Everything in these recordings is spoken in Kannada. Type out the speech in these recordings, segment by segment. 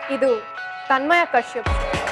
ಇದು ತನ್ಮಯ ಕಶ್ಯಪ್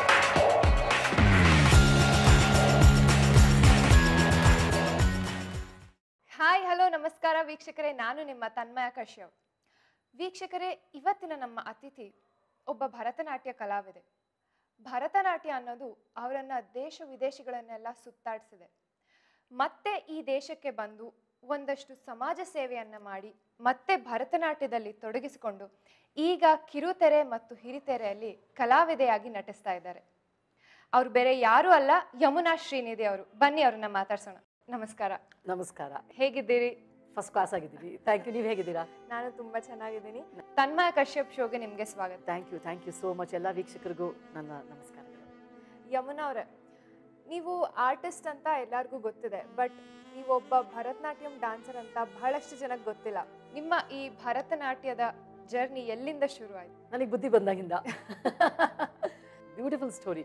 ಹಾಯ್ ಹಲೋ ನಮಸ್ಕಾರ ವೀಕ್ಷಕರೇ ನಾನು ನಿಮ್ಮ ತನ್ಮಯ ಕಶ್ಯಪ್ ವೀಕ್ಷಕರೇ ಇವತ್ತಿನ ನಮ್ಮ ಅತಿಥಿ ಒಬ್ಬ ಭರತನಾಟ್ಯ ಕಲಾವಿದೆ ಭರತನಾಟ್ಯ ಅನ್ನೋದು ಅವರನ್ನ ದೇಶ ವಿದೇಶಗಳನ್ನೆಲ್ಲ ಸುತ್ತಾಡಿಸಿದೆ ಮತ್ತೆ ಈ ದೇಶಕ್ಕೆ ಬಂದು ಒಂದಷ್ಟು ಸಮಾಜ ಸೇವೆಯನ್ನ ಮಾಡಿ ಮತ್ತೆ ಭರತನಾಟ್ಯದಲ್ಲಿ ತೊಡಗಿಸಿಕೊಂಡು ಈಗ ಕಿರುತೆರೆ ಮತ್ತು ಹಿರಿತೆರೆಯಲ್ಲಿ ಕಲಾವಿದೆಯಾಗಿ ನಟಿಸ್ತಾ ಇದ್ದಾರೆ ಅವ್ರು ಬೇರೆ ಯಾರೂ ಅಲ್ಲ ಯಮುನಾ ಶ್ರೀನಿಧಿ ಅವರು ಬನ್ನಿ ಅವ್ರನ್ನ ಮಾತಾಡ್ಸೋಣ ನಮಸ್ಕಾರ ನಮಸ್ಕಾರ ಹೇಗಿದ್ದೀರಿ ಫಸ್ಟ್ ಕ್ಲಾಸ್ ಆಗಿದ್ದೀವಿ ಥ್ಯಾಂಕ್ ಯು ನೀವು ಹೇಗಿದ್ದೀರಾ ನಾನು ತುಂಬಾ ಚೆನ್ನಾಗಿದ್ದೀನಿ ತನ್ಮಯ ಕಶ್ಯಪ್ ಶೋಗೆ ನಿಮ್ಗೆ ಸ್ವಾಗತ thank you thank you so much ಎಲ್ಲ ವೀಕ್ಷಕರಿಗೂ ನನ್ನ ನಮಸ್ಕಾರಗಳು ಯಮುನಾ ಅವರೇ ನೀವು ಆರ್ಟಿಸ್ಟ್ ಅಂತ ಎಲ್ಲರಿಗೂ ಗೊತ್ತಿದೆ ಬಟ್ ನೀವು ಒಬ್ಬ ಭರತನಾಟ್ಯಂ ಡಾನ್ಸರ್ ಅಂತ ಬಹಳಷ್ಟು ಜನಕ್ಕೆ ಗೊತ್ತಿಲ್ಲ ನಿಮ್ಮ ಈ ಭರತನಾಟ್ಯದ ಜರ್ನಿ ಎಲ್ಲಿಂದ ಶುರು ಆಯ್ತು ನನಗೆ ಬುದ್ಧಿ ಬಂದಾಗಿಂದ ಬ್ಯೂಟಿಫುಲ್ ಸ್ಟೋರಿ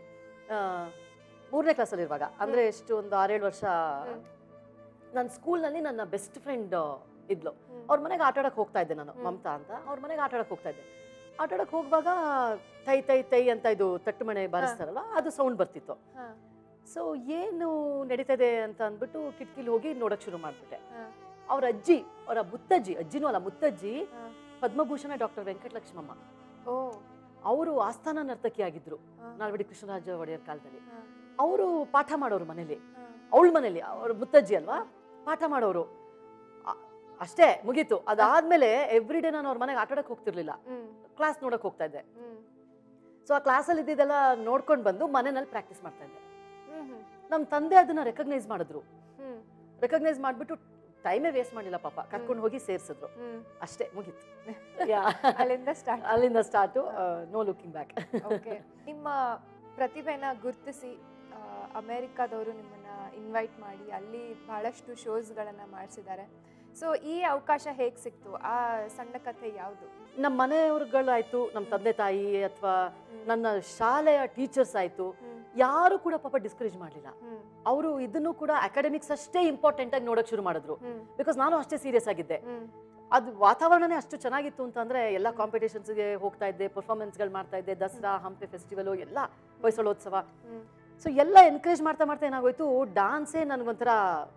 ಮೂರನೇ ಕ್ಲಾಸಲ್ಲಿರುವಾಗ ಅಂದರೆ ಎಷ್ಟು ಒಂದು ಆರೇಳು ವರ್ಷ ಹ್ಮ್. ನನ್ನ ಸ್ಕೂಲ್ನಲ್ಲಿ ನನ್ನ ಬೆಸ್ಟ್ ಫ್ರೆಂಡ್ ಇದ್ಲು ಹ್ಮ್. ಅವ್ರ ಮನೆಗೆ ಆಟ ಆಡಕ್ಕೆ ಹೋಗ್ತಾ ಇದ್ದೆ ನಾನು ಹ್ಮ್. ಮಮತಾ ಅಂತ ಅವ್ರ ಮನೆಗೆ ಆಟ ಆಡಕ್ಕೆ ಹೋಗ್ತಾ ಇದ್ದೆ ಆಟ ಆಡಕ್ಕೆ ಹೋಗುವಾಗ ತೈ ತೈ ತೈ ಅಂತ ಇದು ತಟ್ಟು ಮಣೆ ಬಾರಿಸ್ತಾರಲ್ಲ ಅದು ಸೌಂಡ್ ಬರ್ತಿತ್ತು ಹಾ, ಸೊ ಏನು ನಡೀತದೆ ಅಂತ ಅಂದ್ಬಿಟ್ಟು ಕಿಟಕಿಲಿ ಹೋಗಿ ನೋಡಕ್ ಶುರು ಮಾಡ್ಬಿಟ್ಟೆ ಹಾ, ಅವ್ರ ಅಜ್ಜಿ ಅವರ ಮುತ್ತಜ್ಜಿ ಅಜ್ಜಿನೂ ಅಲ್ಲ ಮುತ್ತಜ್ಜಿ ಹಾ. ಪದ್ಮಭೂಷಣ ಡಾಕ್ಟರ್ ವೆಂಕಟಲಕ್ಷ್ಮಮ್ಮ ಓ ಅವರು ಆಸ್ಥಾನ ನರ್ತಕಿ ಆಗಿದ್ರು ಹಾ, ನಾಲ್ವಡಿ ಕೃಷ್ಣರಾಜ ಒಡೆಯರ್ ಕಾಲದಲ್ಲಿ ಹಾ, ಅವರು ಪಾಠ ಮಾಡೋರು ಮನೇಲಿ ಹಾ. ಅವಳ ಮನೇಲಿ ಅವ್ರ ಮುತ್ತಜ್ಜಿ ಅಲ್ವಾ ಪಾಠ ಮಾಡೋರು ಅ- ಅಷ್ಟೇ ಮುಗೀತು ಅದಾದ್ಮೇಲೆ ಎವ್ರಿ ಡೇ ನಾನು ಅವ್ರ ಮನೆಗೆ ಆಟ ಆಡಕ್ ಹೋಗ್ತಿರ್ಲಿಲ್ಲ ಹ್ಮ್, ಕ್ಲಾಸ್ ನೋಡಕ್ ಹೋಗ್ತಾ ಇದ್ದೆ ಹ್ಮ್, ಸೊ ಆ ಕ್ಲಾಸಲ್ಲಿ ಇದ್ದಿದ್ದೆಲ್ಲ ನೋಡ್ಕೊಂಡು ಬಂದು ಮನೆಯಲ್ಲಿ ಪ್ರಾಕ್ಟೀಸ್ ಮಾಡ್ತಾ ಇದ್ದೆ ಹ್ಮ್, ಹ್ಮ್, ನಮ್ಮ ತಂದೆ ಅದನ್ನ ರೆಕಗ್ನೈಸ್ ಮಾಡಿದ್ರು ಹ್ಮ್, ರೆಕಗ್ನೈಸ್ ಮಾಡಿಬಿಟ್ಟು ಟೈಮೇ ವೇಸ್ಟ್ ಮಾಡಿಲ್ಲ ಪಾಪ ಕರ್ಕೊಂಡು ಹೋಗಿ ಸೇರ್ಸಿದ್ರು ಹ್ಮ್. ಅಷ್ಟೇ ಮುಗೀತು ಅಲ್ಲಿಂದ ಸ್ಟಾರ್ಟ್ ಅಲ್ಲಿಂದ start no looking back okay ನಿಮ್ಮ ಪ್ರತಿಭೆನ ಗುರುತಿಸಿ ಅಮೇರಿಕಾದವರು ನಿಮ್ಮನ್ನ ಇನ್ವೈಟ್ ಮಾಡಿ ಅಲ್ಲಿ ಬಹಳಷ್ಟು ಶೋಸ್ಗಳನ್ನ ಮಾಡಿಸಿದ್ದಾರೆ ಸೊ ಈ ಅವಕಾಶ ಹೇಗೆ ಸಿಕ್ತು ಆ ಸಣ್ಣ ಕಥೆ ಯಾವುದು ನಮ್ಮ ಮನೆಯವ್ರುಗಳಾಯ್ತು ನಮ್ಮ ತಂದೆ ತಾಯಿ ಅಥವಾ ನನ್ನ ಶಾಲೆಯ ಟೀಚರ್ಸ್ ಆಯ್ತು ಯಾರು ಕೂಡ ಪಾಪ ಡಿಸ್ಕರೇಜ್ ಮಾಡಲಿಲ್ಲ ಅವರು ಇದನ್ನು ಕೂಡ ಅಕಾಡೆಮಿಕ್ಸ್ ಅಷ್ಟೇ ಇಂಪಾರ್ಟೆಂಟ್ ಆಗಿ ನೋಡಕ್ ಶುರು ಮಾಡಿದ್ರು ಬಿಕಾಸ್ ನಾನು ಅಷ್ಟೇ ಸೀರಿಯಸ್ ಆಗಿದ್ದೆ ಅದು ವಾತಾವರಣನೇ ಅಷ್ಟು ಚೆನ್ನಾಗಿತ್ತು ಅಂತಂದ್ರೆ ಎಲ್ಲ ಕಾಂಪಿಟೇಷನ್ಸ್ಗೆ ಹೋಗ್ತಾ ಇದ್ದೆ ಪರ್ಫಾರ್ಮೆನ್ಸ್ಗಳು ಮಾಡ್ತಾ ಇದ್ದೆ ದಸರಾ ಹಂಪೆ ಫೆಸ್ಟಿವಲು ಎಲ್ಲ ಹೊಯ್ಸಳೋತ್ಸವ ಸೊ ಎಲ್ಲ ಎನ್ಕರೇಜ್ ಮಾಡ್ತಾ ಮಾಡ್ತಾ ಏನಾಗೋಯ್ತು ಡಾನ್ಸೇ ನನಗೊಂಥರ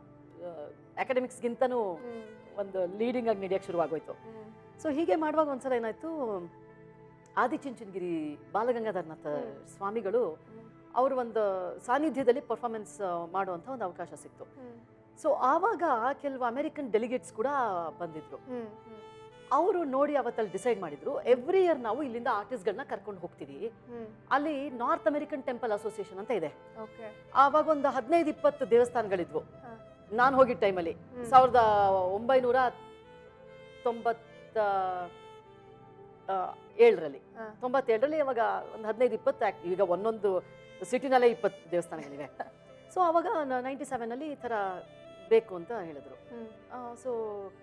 ಅಕಾಡೆಮಿಕ್ಸ್ಗಿಂತನೂ ಒಂದು ಲೀಡಿಂಗ್ ಆಗಿ ನಡೆಯಕ್ಕೆ ಶುರುವಾಗೋಯ್ತು ಸೊ ಹೀಗೆ ಮಾಡುವಾಗ ಒಂದ್ಸಲ ಏನಾಯ್ತು ಆದಿಚುಂಚನಗಿರಿ ಬಾಲಗಂಗಾಧರನಾಥ ಹ್ಮ್. ಸ್ವಾಮಿಗಳು ಅವ್ರ ಒಂದು ಸಾನ್ನಿಧ್ಯದಲ್ಲಿ ಪರ್ಫಾರ್ಮೆನ್ಸ್ ಮಾಡುವಂಥ ಒಂದು ಅವಕಾಶ ಸಿಕ್ತು ಸೊ ಆವಾಗ ಕೆಲವು ಅಮೆರಿಕನ್ ಡೆಲಿಗೇಟ್ಸ್ ಕೂಡ ಬಂದಿದ್ರು ಅವರು ನೋಡಿ ಅವತ್ತಲ್ಲಿ ಡಿಸೈಡ್ ಮಾಡಿದ್ರು ಎವ್ರಿ ಇಯರ್ ನಾವು ಇಲ್ಲಿಂದ ಆರ್ಟಿಸ್ಟ್ಗಳನ್ನ ಕರ್ಕೊಂಡು ಹೋಗ್ತೀವಿ ಅಲ್ಲಿ ನಾರ್ತ್ ಅಮೆರಿಕನ್ ಟೆಂಪಲ್ ಅಸೋಸಿಯೇಷನ್ ಅಂತ ಇದೆ ಓಕೆ ಆವಾಗ ಒಂದು ಹದಿನೈದು ಇಪ್ಪತ್ತು ದೇವಸ್ಥಾನಗಳಿದ್ವು ಹಾ. ನಾನು ಹೋಗಿದ್ದ ಟೈಮಲ್ಲಿ ಸಾವಿರದ ಒಂಬೈನೂರ ತೊಂಬತ್ತ ಆ, ಏಳರಲ್ಲಿ ಹಾ. ತೊಂಬತ್ತೇಳರಲ್ಲಿ ಅವಾಗ ಒಂದು ಹದಿನೈದು ಇಪ್ಪತ್ತು ಆಕ್- ಈಗ ಒಂದೊಂದು ಸಿಟಿನಲ್ಲೇ ಇಪ್ಪತ್ತು ದೇವಸ್ಥಾನಗಳಿವೆ ಸೊ ಅವಾಗ ನೈಂಟಿ ಸೆವೆನಲ್ಲಿ ಈ ಥರ ಬೇಕು ಅಂತ ಹೇಳಿದ್ರು ಸೊ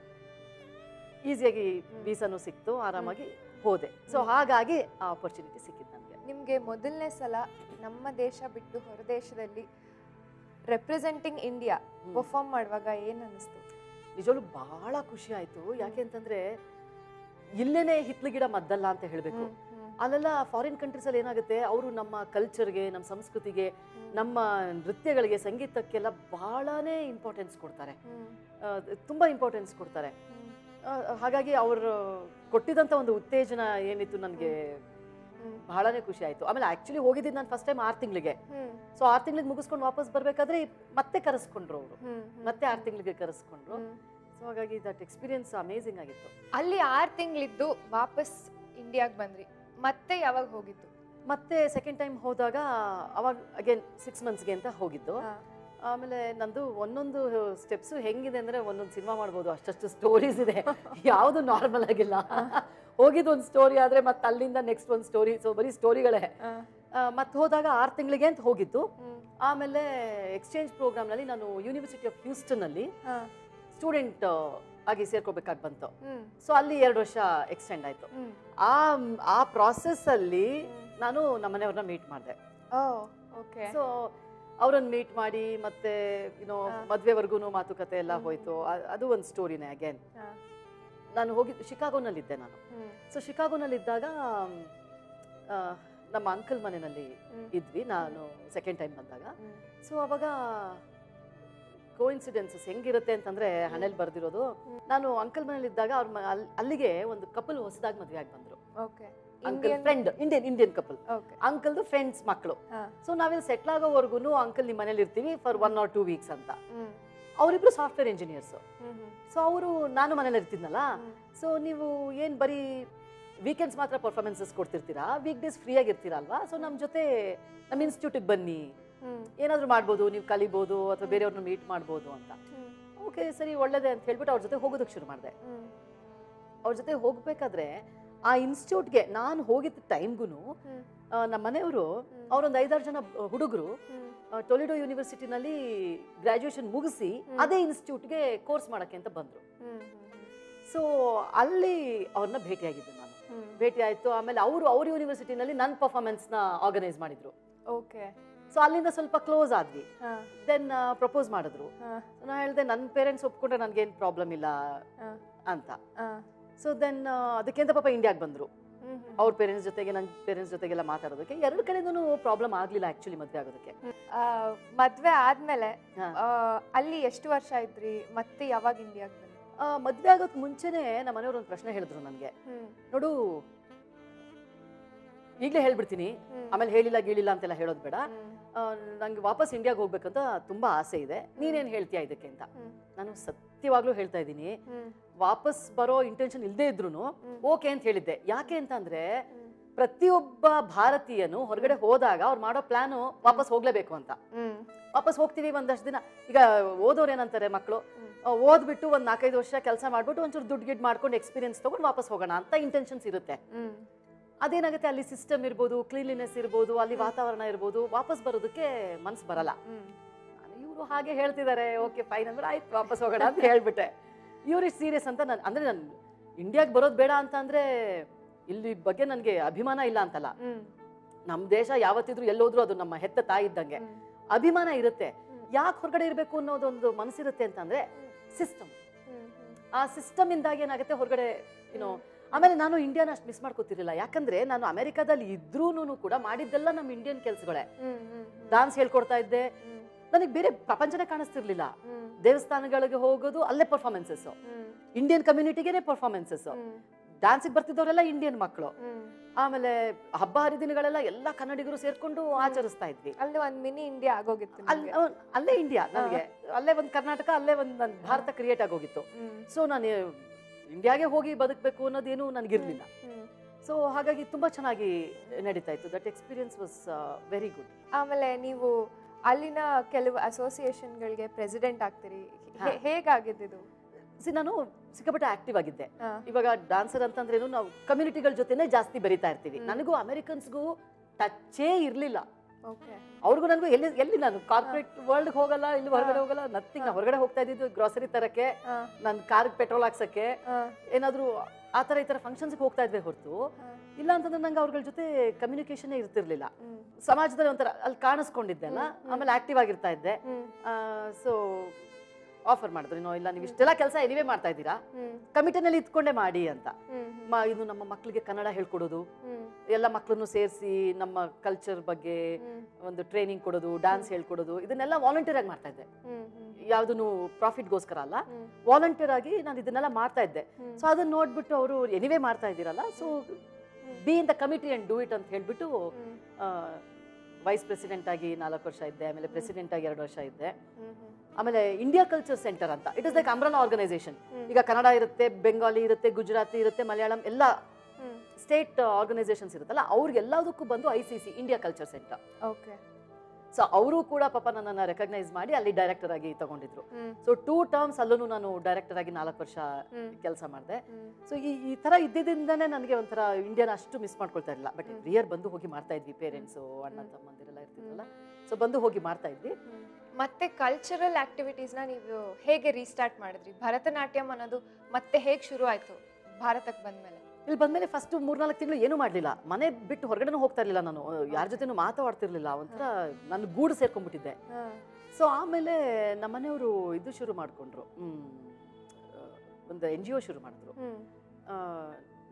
ಈಸಿಯಾಗಿ ವೀಸಾನು ಸಿಕ್ತು ಆರಾಮಾಗಿ ಹೋದೆ ಸೊ ಹಾಗಾಗಿ ಆ ಆಪರ್ಚುನಿಟಿ ಸಿಕ್ಕಿತ್ತು ನನಗೆ ನಿಮಗೆ ಮೊದಲನೇ ಸಲ ನಮ್ಮ ದೇಶ ಬಿಟ್ಟು ಹೊರದೇಶದಲ್ಲಿ ರೆಪ್ರೆಸೆಂಟಿಂಗ್ ಇಂಡಿಯಾ ಪರ್ಫಾರ್ಮ್ ಮಾಡುವಾಗ ಏನು ಅನ್ನಿಸ್ತು ನಿಜವಾಗ್ಲೂ ಬಹಳ ಖುಷಿ ಆಯ್ತು ಯಾಕೆ ಅಂತಂದ್ರೆ ಇಲ್ಲೇನೆ ಹಿತ್ಲು ಗಿಡ ಮದ್ದಲ್ಲ ಅಂತ ಹೇಳಬೇಕು ಅಲ್ಲೆಲ್ಲ ಫಾರಿನ್ ಕಂಟ್ರೀಸಲ್ಲಿ ಏನಾಗುತ್ತೆ ಅವರು ನಮ್ಮ ಕಲ್ಚರ್ಗೆ ನಮ್ಮ ಸಂಸ್ಕೃತಿಗೆ ನಮ್ಮ ನೃತ್ಯಗಳಿಗೆ ಸಂಗೀತಕ್ಕೆಲ್ಲ ಬಹಳನೇ ಇಂಪಾರ್ಟೆನ್ಸ್ ಕೊಡ್ತಾರೆ ಆ, ತುಂಬಾ ಇಂಪಾರ್ಟೆನ್ಸ್ ಕೊಡ್ತಾರೆ ಆ, ಹಾಗಾಗಿ ಅವರು ಕೊಟ್ಟಿದ್ದಂಥ ಒಂದು ಉತ್ತೇಜನ ಏನಿತ್ತು ನನಗೆ ಬಹಳನೇ ಖುಷಿ ಆಯ್ತು ಆಮೇಲೆ ಆಕ್ಚುಲಿ ಹೋಗಿದ್ದು ನಾನು ಫಸ್ಟ್ ಟೈಮ್ ಆರು ತಿಂಗಳಿಗೆ ಸೊ ಆರು ತಿಂಗಳಿಗೆ ಮುಗಿಸ್ಕೊಂಡು ವಾಪಸ್ ಬರ್ಬೇಕಾದ್ರೆ ಮತ್ತೆ ಕರೆಸ್ಕೊಂಡ್ರು ಅವರು ಮತ್ತೆ ಆರು ತಿಂಗಳಿಗೆ ಕರೆಸ್ಕೊಂಡ್ರು ಸೊ ಹಾಗಾಗಿ ದಟ್ ಎಕ್ಸ್ಪೀರಿಯನ್ಸ್ ಅಮೇಝಿಂಗ್ ಆಗಿತ್ತು ಅಲ್ಲಿ ಆರು ತಿಂಗಳಿದ್ದು ವಾಪಸ್ ಇಂಡಿಯಾಗೆ ಬಂದ್ರಿ ಮತ್ತೆ ಯಾವಾಗ ಹೋಗಿದ್ದು ಮತ್ತೆ ಸೆಕೆಂಡ್ ಟೈಮ್ ಹೋದಾಗ ಅವಾಗ ಅಗೇನ್ ಸಿಕ್ಸ್ ಮಂತ್ಸ್ಗೆ ಅಂತ ಹೋಗಿದ್ದು ಹಾ. ಆಮೇಲೆ ನಂದು ಒಂದೊಂದು ಸ್ಟೆಪ್ಸು ಹೆಂಗಿದೆ ಅಂದ್ರೆ ಒಂದೊಂದು ಸಿನಿಮಾ ಮಾಡ್ಬೋದು ಅಷ್ಟಷ್ಟು ಸ್ಟೋರೀಸ್ ಇದೆ ಯಾವುದು ನಾರ್ಮಲ್ ಆಗಿಲ್ಲ ಹೋಗಿದ್ದು ಒಂದು ಸ್ಟೋರಿ ಆದ್ರೆ ಮತ್ತೆ ಅಲ್ಲಿಂದ ನೆಕ್ಸ್ಟ್ ಒಂದು ಸ್ಟೋರಿ ಸೊ ಬರೀ ಸ್ಟೋರಿಗಳೇ ಮತ್ತೆ ಹೋದಾಗ ಆರು ತಿಂಗಳಿಗೆ ಅಂತ ಹೋಗಿದ್ದು ಆಮೇಲೆ ಎಕ್ಸ್ಚೇಂಜ್ ಪ್ರೋಗ್ರಾಮ್ನಲ್ಲಿ ನಾನು ಯೂನಿವರ್ಸಿಟಿ ಆಫ್ ಹ್ಯೂಸ್ಟನ್ನಲ್ಲಿ ಸ್ಟೂಡೆಂಟ್ ಆಗಿ ಸೇರ್ಕೋಬೇಕಾಗಿ ಬಂತು ಸೊ ಅಲ್ಲಿ ಎರಡು ವರ್ಷ ಎಕ್ಸ್ಟೆಂಡ್ ಆಯ್ತು ಆ ಆ ಪ್ರಾಸೆಸ್ ಅಲ್ಲಿ ನಾನು ನಮ್ಮನೆಯವ್ರನ್ನ ಮೀಟ್ ಮಾಡಿದೆ ಓಕೆ ಸೊ ಅವ್ರನ್ನ ಮೀಟ್ ಮಾಡಿ ಮತ್ತೆ ಯುನೋ ಹಾ. ಮದ್ವೆವರೆಗೂ ಮಾತುಕತೆ ಎಲ್ಲ ಹ್ಮ್. ಹೋಯ್ತು ಅ- ಅದು ಒಂದು ಸ್ಟೋರಿನೇ ಅಗೇನ್ ನಾನು ಹೋಗಿ ಶಿಕಾಗೋನಲ್ಲಿದ್ದೆ ನಾನು ಸೊ ಶಿಕಾಗೋನಲ್ಲಿದ್ದಾಗ ಆ, ನಮ್ಮ ಅಂಕಲ್ ಮನೆಯಲ್ಲಿ ಹ್ಮ್. ಇದ್ವಿ ನಾನು ಸೆಕೆಂಡ್ ಟೈಮ್ ಬಂದಾಗ ಹ್ಮ್. ಸೊ ಅವಾಗ ಕೋಇನ್ಸಿಡೆನ್ಸಸ್ ಹೆಂಗಿರುತ್ತೆ ಅಂತಂದ್ರೆ ಹಣೆಯಲ್ಲಿ ಬರ್ದಿರೋದು ಹ್ಮ್. ನಾನು ಅಂಕಲ್ ಮನೇಲಿ ಇದ್ದಾಗ ಅವ್ರ ಮ- ಅಲ್- ಅಲ್ಲಿಗೆ ಒಂದು ಕಪಲ್ ಹೊಸದಾಗಿ ಮದುವೆ ಆಗಿ ಬಂದ್ರು okay uncle Indian friend Indian Indian couple okay ಅಂಕಲ್ದು ಫ್ರೆಂಡ್ಸ್ ಮಕ್ಕಳು ಹಾ. ಸೊ ನಾವಿಲ್ಲಿ ಸೆಟ್ಲ್ ಆಗೋವರೆಗೂ ಅಂಕಲ್ ನಿಮ್ಮ ಮನೇಲಿ ಇರ್ತೀವಿ for one or two weeks ಅಂತ ಹ್ಮ್ ಅವರಿಬ್ರು software engineers hmm hmm so ಅವರು ನಾನು ಮನೇಲಿ ಇರ್ತಿದ್ನಲ್ಲ ಹ್ಮ್. ಸೊ ನೀವು ಏನು ಬರೀ ವೀಕೆಂಡ್ಸ್ ಮಾತ್ರ ಪರ್ಫಾರ್ಮೆನ್ಸಸ್ ಕೊಡ್ತಿರ್ತೀರಾ ವೀಕ್ ಡೇಸ್ ಫ್ರೀ ಆಗಿರ್ತೀರಾ ಅಲ್ವಾ ಸೊ ನಮ್ಮ ಜೊತೆ ನಮ್ಮ ಇನ್ಸ್ಟಿಟ್ಯೂಟಿಗೆ ಬನ್ನಿ ಹ್ಮ್ ಏನಾದರೂ ಮಾಡ್ಬೋದು ನೀವು ಕಲಿಬೋದು ಅಥವಾ ಬೇರೆಯವ್ರನ್ನ ಮೀಟ್ ಮಾಡ್ಬೋದು ಅಂತ ಹ್ಮ್ ಓಕೆ ಸರಿ ಒಳ್ಳೇದೇ ಅಂತ ಹೇಳ್ಬಿಟ್ಟು ಅವ್ರ ಜೊತೆ ಹೋಗೋದಕ್ಕೆ ಶುರು ಮಾಡಿದೆ ಹ್ಮ್ ಅವ್ರ ಜೊತೆ ಹೋಗ್ಬೇಕಾದ್ರೆ ಆ ಇನ್ಸ್ಟಿಟ್ಯೂಟ್ಗೆ ನಾನು ಹೋಗಿದ್ದ ಟೈಮ್ಗೂ ಹ್ಮ್ ನಮ್ಮ ಮನೆಯವರು ಹ್ಮ್. ಅವರೊಂದು ಐದಾರು ಜನ ಹುಡುಗರು ಹ್ಮ್ ಟೊಲಿಡೋ ಯೂನಿವರ್ಸಿಟಿನಲ್ಲಿ ಗ್ರಾಜುಯೇಷನ್ ಮುಗಿಸಿ ಹ್ಮ್. ಅದೇ ಇನ್ಸ್ಟಿಟ್ಯೂಟ್ಗೆ ಕೋರ್ಸ್ ಮಾಡೋಕ್ಕೆ ಅಂತ ಬಂದರು ಹ್ಮ್ ಸೊ ಅಲ್ಲಿ ಅವ್ರನ್ನ ಭೇಟಿಯಾಗಿದ್ದೆ ನಾನು ಹ್ಮ್ ಭೇಟಿ ಆಯಿತು ಆಮೇಲೆ ಅವರು ಅವ್ರ ಯೂನಿವರ್ಸಿಟಿನಲ್ಲಿ ನನ್ನ ಪರ್ಫಾರ್ಮೆನ್ಸ್ನ ಆರ್ಗನೈಸ್ ಮಾಡಿದ್ರು ಓಕೆ ಸೊ ಅಲ್ಲಿಂದ ಸ್ವಲ್ಪ ಕ್ಲೋಸ್ ಆದ್ವಿ ಹಾ ದೆನ್ ಪ್ರಪೋಸ್ ಮಾಡಿದ್ರು ಹಾ ನಾನು ಹೇಳಿದೆ ನನ್ನ ಪೇರೆಂಟ್ಸ್ ಒಪ್ಕೊಂಡ್ರೆ ನನಗೇನು ಪ್ರಾಬ್ಲಮ್ ಇಲ್ಲ ಹಾ ಅಂತ ಹಾ ಸೊ ದೆನ್ ಅದಕ್ಕಿಂತ ಪಾಪ ಇಂಡಿಯಾಗೆ ಬಂದರು ಹ್ಮ್ ಹ್ಮ್ ಅವ್ರ ಪೇರೆಂಟ್ಸ್ ಜೊತೆಗೆ ನನ್ನ ಪೇರೆಂಟ್ಸ್ ಜೊತೆಗೆಲ್ಲ ಮಾತಾಡೋದಕ್ಕೆ ಎರಡು ಕಡೆಯಿಂದನೂ ಪ್ರಾಬ್ಲಮ್ ಆಗಲಿಲ್ಲ ಆ್ಯಕ್ಚುಲಿ ಮದುವೆ ಆಗೋದಕ್ಕೆ ಆ, ಮದ್ವೆ ಆದ್ಮೇಲೆ ಹಾ. ಆ, ಅಲ್ಲಿ ಎಷ್ಟು ವರ್ಷ ಇದ್ರಿ ಮತ್ತೆ ಯಾವಾಗ ಇಂಡಿಯಾಗೆ ಬಂದ್ರಿ ಮದುವೆ ಆಗೋಕ್ಕೆ ಮುಂಚೆನೇ ನಮ್ಮ ಮನೆಯವ್ರು ಒಂದು ಪ್ರಶ್ನೆ ಹೇಳಿದ್ರು ನನಗೆ ಹ್ಮ್ ನೋಡು ಈಗಲೇ ಹೇಳ್ಬಿಡ್ತೀನಿ ಹ್ಮ್ ಆಮೇಲೆ ಹೇಳಿಲ್ಲ ಗೀಳಿಲ್ಲ ಅಂತೆಲ್ಲ ಹೇಳೋದು ಬೇಡ ಹ್ಮ್ ನಂಗೆ ವಾಪಸ್ ಇಂಡಿಯಾಗೆ ಹೋಗ್ಬೇಕಂತ ತುಂಬಾ ಆಸೆ ಇದೆ ನೀನೇನು ಹೇಳ್ತೀಯಾ ಇದಕ್ಕೆ ಅಂತ ಹ್ಮ್. ನಾನು ಸತ್ಯವಾಗ್ಲೂ ಹೇಳ್ತಾ ಇದ್ದೀನಿ ಹ್ಮ್ ವಾಪಸ್ ಬರೋ ಇಂಟೆನ್ಷನ್ ಇಲ್ಲದೆ ಇದ್ರು ಹ್ಮ್. ಓಕೆ ಅಂತ ಹೇಳಿದ್ದೆ ಯಾಕೆ ಅಂತಂದ್ರೆ ಹ್ಮ್. ಪ್ರತಿಯೊಬ್ಬ ಭಾರತೀಯನು ಹೊರಗಡೆ ಹೋದಾಗ ಅವ್ರು ಮಾಡೋ ಪ್ಲಾನು ವಾಪಸ್ ಹೋಗ್ಲೇಬೇಕು ಅಂತ ಹ್ಮ್ ವಾಪಸ್ ಹೋಗ್ತೀವಿ ಒಂದಷ್ಟು ದಿನ ಈಗ ಓದೋರು ಏನಂತಾರೆ ಮಕ್ಕಳು ಹ್ಮ್. ಓದ್ಬಿಟ್ಟು ಒಂದು ನಾಲ್ಕೈದು ವರ್ಷ ಕೆಲಸ ಮಾಡ್ಬಿಟ್ಟು ಒಂಚೂರು ದುಡ್ಡು ಗಿಡ್ ಮಾಡ್ಕೊಂಡು ಎಕ್ಸ್ಪೀರಿಯನ್ಸ್ ತಗೊಂಡು ವಾಪಸ್ ಹೋಗೋಣ ಅಂತ ಇಂಟೆನ್ಷನ್ಸ್ ಇರುತ್ತೆ ಹ್ಮ್ ಅದೇನಾಗುತ್ತೆ ಅಲ್ಲಿ ಸಿಸ್ಟಮ್ ಇರ್ಬೋದು ಕ್ಲೀನ್ಲಿನೆಸ್ ಇರ್ಬೋದು ಅಲ್ಲಿ ವಾತಾವರಣ ಇರ್ಬೋದು ವಾಪಸ್ ಬರೋದಕ್ಕೆ ಮನ್ಸು ಬರಲ್ಲ ಹ್ಮ್ ಇವರು ಹಾಗೆ ಹೇಳ್ತಿದ್ದಾರೆ ಓಕೆ ಫೈನ್ ಅಂದ್ರೆ ಆಯ್ತು ವಾಪಸ್ ಹೋಗೋಣ ಅಂತ ಹೇಳ್ಬಿಟ್ಟೆ ಇವ್ರು ಇಷ್ಟು ಸೀರಿಯಸ್ ಅಂತ ನಾನು ಅಂದ್ರೆ ನಾನು ಇಂಡಿಯಾಗೆ ಬರೋದು ಬೇಡ ಅಂತ ಅಂದ್ರೆ ಇಲ್ಲಿ ಬಗ್ಗೆ ನನಗೆ ಅಭಿಮಾನ ಇಲ್ಲ ಅಂತಲ್ಲ ಹ್ಮ್ ನಮ್ಮ ದೇಶ ಯಾವತ್ತಿದ್ರು ಎಲ್ಲೋದ್ರೂ ಅದು ನಮ್ಮ ಹೆತ್ತ ತಾಯಿ ಇದ್ದಂಗೆ ಹ್ಮ್. ಅಭಿಮಾನ ಇರುತ್ತೆ ಹ್ಮ್. ಯಾಕೆ ಹೊರಗಡೆ ಇರಬೇಕು ಅನ್ನೋದೊಂದು ಮನಸ್ಸಿರುತ್ತೆ ಅಂತಂದ್ರೆ ಸಿಸ್ಟಮ್ ಹ್ಮ್ ಹ್ಮ್ ಆ ಸಿಸ್ಟಮ್ ಇಂದಾಗಿ ಏನಾಗುತ್ತೆ ಹೊರಗಡೆ ಏನೋ ಆಮೇಲೆ ನಾನು ಇಂಡಿಯಾನ ಅಷ್ಟು ಮಿಸ್ ಮಾಡ್ಕೋತಿರ್ಲಿಲ್ಲ ಯಾಕಂದ್ರೆ ನಾನು ಅಮೆರಿಕಾದಲ್ಲಿ ಇದ್ರೂನು ಕೂಡ ಮಾಡಿದ್ದೆಲ್ಲ ನಮ್ಮ ಇಂಡಿಯನ್ ಕೆಲ್ಸಗಳೇ ಹ್ಮ್ ಹ್ಮ್ ಡಾನ್ಸ್ ಹೇಳ್ಕೊಡ್ತಾ ಇದ್ದೆ ಹ್ಮ್ ನನಗೆ ಬೇರೆ ಪ್ರಪಂಚನೇ ಕಾಣಿಸ್ತಿರ್ಲಿಲ್ಲ ಹ್ಮ್ ದೇವಸ್ಥಾನಗಳಿಗೆ ಹೋಗೋದು ಅಲ್ಲೇ ಪರ್ಫಾರ್ಮೆನ್ಸಸ್ ಹ್ಮ್ ಇಂಡಿಯನ್ ಕಮ್ಯುನಿಟಿಗೆನೆ ಪರ್ಫಾರ್ಮೆನ್ಸಸ್ ಹ್ಮ್ ಡ್ಯಾನ್ಸಿಗೆ ಬರ್ತಿದ್ದವರೆಲ್ಲ ಇಂಡಿಯನ್ ಮಕ್ಕಳು ಹ್ಮ್ ಆಮೇಲೆ ಹಬ್ಬ ಹರಿದಿನಗಳೆಲ್ಲ ಎಲ್ಲ ಕನ್ನಡಿಗರು ಸೇರ್ಕೊಂಡು ಆಚರಿಸ್ತಾ ಇದ್ವಿ ಅಲ್ಲಿ ಒಂದ್ ಮಿನಿ ಇಂಡಿಯಾ ಆಗೋಗಿತ್ತು ಅಲ್ಲಿ ನಿಮ್ಗೆ. ಅವ್- ಅಲ್ಲೇ ಇಂಡಿಯಾ ನನಗೆ ಅಲ್ಲೇ ಒಂದು ಕರ್ನಾಟಕ ಅಲ್ಲೇ ಒಂದು ನನ್ನ ಭಾರತ ಕ್ರಿಯೇಟ್ ಆಗೋಗಿತ್ತು ಹ್ಮ್ ಸೊ ನಾನು ಇಂಡಿಯಾಗೆ ಹೋಗಿ ಬದುಕಬೇಕು ಅನ್ನೋದೇನು ನನಗಿರ್ಲಿಲ್ಲ ಹ್ಮ್ ಸೊ ಹಾಗಾಗಿ ತುಂಬಾ ಚೆನ್ನಾಗಿ ನಡೀತಾ ಇತ್ತು that experience was very good ಆಮೇಲೆ ನೀವು ಅಲ್ಲಿನ ಕೆಲವು ಅಸೋಸಿಯೇಷನ್ಗಳಿಗೆ ಪ್ರೆಸಿಡೆಂಟ್ ಆಗ್ತೀರಿ ಹೇ- ಹಾ. ಹೇಗಾಗಿದ್ದಿದು ಸಿ ನಾನು ಸಿಕ್ಕಾಪಟ್ಟೆ ಆಕ್ಟಿವ್ ಆಗಿದ್ದೆ ಹಾ. ಇವಾಗ ಡಾನ್ಸರ್ ಅಂತಂದ್ರೇನು ನಾವು ಕಮ್ಯುನಿಟಿಗಳ ಜೊತೆನೆ ಜಾಸ್ತಿ ಬೆರಿತಾ ಇರ್ತೀವಿ ಹ್ಮ್. ನನಗೂ ಅಮೆರಿಕನ್ಸ್ಗೂ ಟಚ್ಚೇ ಇರಲಿಲ್ಲ ಓಕೆ ಅವ್ರಿಗೂ ನನಗೂ ಎಲ್ಲಿ ಎಲ್ಲಿ ನಾನು ಕಾರ್ಪೊರೇಟ್ ವರ್ಲ್ಡ್ ಹೋಗಲ್ಲ ಇಲ್ಲಿ ಹೊರಗಡೆ ಹಾ. ಹೋಗಲ್ಲ ನಥಿಂಗ್ ಹಾ. ಹೊರಗಡೆ ಹೋಗ್ತಾ ಇದ್ದಿದ್ದು ಗ್ರಾಸರಿ ತರಕ್ಕೆ ಹಾ ನನ್ನ ಕಾರ್ಗೆ ಪೆಟ್ರೋಲ್ ಹಾಕ್ಸಕ್ಕೆ ಹಾ ಏನಾದರೂ ಆ ಥರ ಈ ಥರ ಫಂಕ್ಷನ್ಸ್ಗೆ ಹೋಗ್ತಾ ಇದ್ವಿ ಹೊರತು ಹಾ. ಇಲ್ಲ ಅಂತಂದ್ರೆ ನಂಗೆ ಅವ್ರಗಳ ಜೊತೆ ಕಮ್ಯುನಿಕೇಶನ್ ಇರ್ತಿರ್ಲಿಲ್ಲ ಹ್ಮ್ ಸಮಾಜದಲ್ಲಿ ಒಂಥರ ಅಲ್ಲಿ ಕಾಣಿಸ್ಕೊಂಡಿದ್ದೆ ಅಲ್ಲ ಹ್ಮ್, ಹ್ಮ್. ಆಮೇಲೆ ಆಕ್ಟಿವ್ ಆಗಿರ್ತಾ ಇದ್ದೆ ಹ್ಮ್ ಸೊ ಆಫರ್ ಮಾಡಿದ್ರು ನೋ ಇಲ್ಲ ನೀವು ಇಷ್ಟೆಲ್ಲ ಕೆಲಸ ಎನಿವೇ ಮಾಡ್ತಾ ಇದ್ದೀರಾ ಹ್ಮ್ ಕಮಿಟಿನಲ್ಲಿ ಇದ್ಕೊಂಡೇ ಮಾಡಿ ಅಂತ ಹ್ಮ್ ಮ ಇದು ನಮ್ಮ ಮಕ್ಕಳಿಗೆ ಕನ್ನಡ ಹೇಳ್ಕೊಡೋದು ಹ್ಮ್ ಎಲ್ಲ ಮಕ್ಕಳನ್ನು ಸೇರಿಸಿ ನಮ್ಮ ಕಲ್ಚರ್ ಬಗ್ಗೆ ಹ್ಮ್ ಒಂದು ಟ್ರೈನಿಂಗ್ ಕೊಡೋದು ಡ್ಯಾನ್ಸ್ ಹೇಳ್ಕೊಡೋದು ಇದನ್ನೆಲ್ಲ ವಾಲಂಟಿಯರ್ ಆಗಿ ಮಾಡ್ತಾ ಇದ್ದೆ ಹ್ಮ್ ಹ್ಮ್ ಯಾವುದನ್ನು ಪ್ರಾಫಿಟ್ಗೋಸ್ಕರ ಅಲ್ಲ ಹ್ಮ್ ವಾಲಂಟಿಯರ್ ಆಗಿ ನಾನು ಇದನ್ನೆಲ್ಲ ಮಾಡ್ತಾ ಇದ್ದೆ ಹ್ಮ್ ಸೊ ಅದನ್ನ ನೋಡ್ಬಿಟ್ಟು ಅವರು ಎನಿವೇ ಮಾಡ್ತಾ ಇದ್ದೀರಲ್ಲ so be in the committee and do it ಅಂತ ಹೇಳ್ಬಿಟ್ಟು ಹ್ಮ್ ವೈಸ್ ಪ್ರೆಸಿಡೆಂಟ್ ಆಗಿ ನಾಲ್ಕು ವರ್ಷ ಇದ್ದೆ ಆಮೇಲೆ ಪ್ರೆಸಿಡೆಂಟ್ ಆಗಿ ಎರಡು ವರ್ಷ ಇದ್ದೆ ಹ್ಮ್ ಹ್ಮ್ ಆಮೇಲೆ ಇಂಡಿಯಾ ಕಲ್ಚರ್ ಸೆಂಟರ್ ಅಂತ it is like umbrella organisation ಹ್ಮ್. ಈಗ ಕನ್ನಡ ಇರುತ್ತೆ ಬೆಂಗಾಲಿ ಇರುತ್ತೆ ಗುಜರಾತಿ ಇರುತ್ತೆ ಮಲಯಾಳಂ ಎಲ್ಲ ಹ್ಮ್ ಸ್ಟೇಟ್ ಆರ್ಗನೈಸೇಷನ್ಸ್ ಇರುತ್ತಲ್ಲ ಅವ್ರಿಗೆಲ್ಲದಕ್ಕೂ ಬಂದು I C C India culture centre okay so ಅವರು ಕೂಡ ಪಾಪ ನನ್ನನ್ನು ರೆಕಗ್ನೈಸ್ ಮಾಡಿ ಅಲ್ಲಿ ಡೈರೆಕ್ಟರ್ ಆಗಿ ತಗೊಂಡಿದ್ರು ಹ್ಮ್ ಸೊ ಟೂ ಟರ್ಮ್ಸ್ ಅಲ್ಲೂ ನಾನು ಡೈರೆಕ್ಟರ್ ಆಗಿ ನಾಲ್ಕು ವರ್ಷ ಹ್ಮ್ ಕೆಲಸ ಮಾಡಿದೆ ಹ್ಮ್ ಸೊ ಈ ಈ ಥರ ಇದ್ದಿದ್ದರಿಂದನೇ ನನಗೆ ಒಂಥರ ಇಂಡಿಯನ್ ಅಷ್ಟು ಮಿಸ್ ಮಾಡ್ಕೊಳ್ತಾ ಇರಲಿಲ್ಲ ಬಟ್ ಹ್ಮ್. ರಿಯರ್ ಬಂದು ಹೋಗಿ ಮಾಡ್ತಾ ಇದ್ವಿ ಪೇರೆಂಟ್ಸು ಅಣ್ಣ ಹ್ಮ್. ತಮ್ಮಂದಿರೆಲ್ಲ ಇರ್ತಿದ್ರಲ್ಲ ಸೊ ಬಂದು ಹೋಗಿ ಮಾಡ್ತಾ ಇದ್ವಿ ಹ್ಮ್. ಮತ್ತೆ ಕಲ್ಚರಲ್ ಆಕ್ಟಿವಿಟೀಸ್ನ ನೀವು ಹೇಗೆ ರೀಸ್ಟಾರ್ಟ್ ಮಾಡಿದ್ರಿ ಭರತನಾಟ್ಯಂ ಅನ್ನೋದು ಮತ್ತೆ ಹೇಗೆ ಶುರು ಆಯ್ತು ಭಾರತಕ್ಕೆ ಬಂದ್ಮೇಲೆ ಇಲ್ಲಿ ಬಂದ್ಮೇಲೆ ಫಸ್ಟ್ ಮೂರ್ನಾಲ್ಕು ತಿಂಗಳು ಏನೂ ಮಾಡಲಿಲ್ಲ ಮನೆ ಬಿಟ್ಟು ಹೊರಗಡೆನೂ ಹೋಗ್ತಾ ಇರಲಿಲ್ಲ ನಾನು ಯಾರ ಜೊತೆನೂ ಮಾತಾಡ್ತಿರ್ಲಿಲ್ಲ ಒಂಥರ ನನ್ನ ಗೂಡು ಸೇರ್ಕೊಂಡ್ಬಿಟ್ಟಿದ್ದೆ ಸೊ ಆಮೇಲೆ ನಮ್ಮ ಮನೆಯವರು ಇದು ಶುರು ಮಾಡಿಕೊಂಡ್ರು ಒಂದು ಎನ್ ಜಿ ಒ ಶುರು ಮಾಡಿದ್ರು ಹ್ಮ್ ಆ,